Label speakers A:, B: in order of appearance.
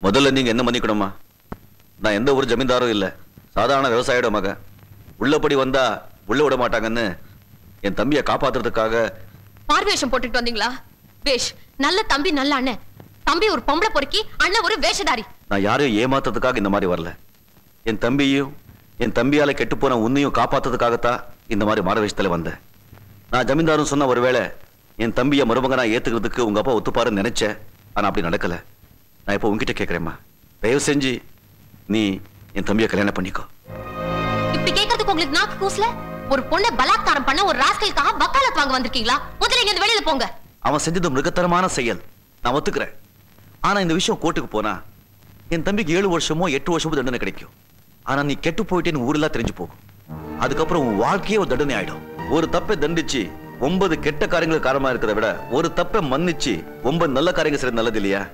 A: முதல்ல நீங்க என்ன மன்னிக்கணுமா நான் எந்த ஒரு ஜமீன்தாரும் இல்ல சாதாரண விவசாயியோட மகன் உள்ளபடி வந்தா உள்ள விட மாட்டாங்கன்னு என் தம்பியை காப்பாத்துறதுக்காக
B: பார்வேஷம் போட்டுட்டு வந்தீங்களா வேஷ் நல்ல தம்பி நல்ல அண்ணன் தம்பி ஒரு பொம்பளை பொறுக்கி அண்ணன் ஒரு வேஷதாரி
A: நான் யாரையும் ஏமாத்துறதுக்காக இந்த மாதிரி வரல என் தம்பியையும் என் தம்பியால கெட்டு போன உன்னையும் காப்பாத்துறதுக்காகத்தான் இந்த மாதிரி மாரவேஷத்துல வந்தேன் நான் ஜமீன்தாரும் சொன்ன ஒருவேளை என் தம்பியை மருமகனா ஏத்துக்கிறதுக்கு உங்க அப்பா ஒத்துப்பாருன்னு நினைச்சேன் ஆனா அப்படி நடக்கல நான் இப்போ உன்கிட்ட கேட்கறேம்மா தயவு செஞ்சு நீ என் தம்பியை கல்யாணம் பண்ணிக்கோ
B: இப்படி கேட்கறதுக்கு உங்களுக்கு நாக்கு கூசல ஒரு பொண்ணை பலாத்காரம் பண்ண ஒரு ராஸ்கலுக்காக வக்காலத் வாங்க வந்திருக்கீங்களா முதல்ல இங்க இருந்து வெளியில போங்க
A: அவன் செஞ்சது மிருகத்தரமான செயல் நான் ஒத்துக்கிறேன் ஆனா இந்த விஷயம் கோர்ட்டுக்கு போனா என் தம்பிக்கு ஏழு வருஷமோ எட்டு வருஷமோ தண்டனை கிடைக்கும் ஆனா நீ கெட்டு போயிட்டேன்னு ஊரெல்லாம் தெரிஞ்சு போகும் அதுக்கப்புறம் உன் வாழ்க்கையே ஒரு தண்டனை ஆயிடும் ஒரு தப்பை தண்டிச்சு ஒன்பது கெட்ட காரியங்களுக்கு காரணமா இருக்கிறத விட ஒரு தப்பை மன்னிச்சு ஒன்பது நல்ல காரியங்கள் செய்யறது நல்லது இல்லையா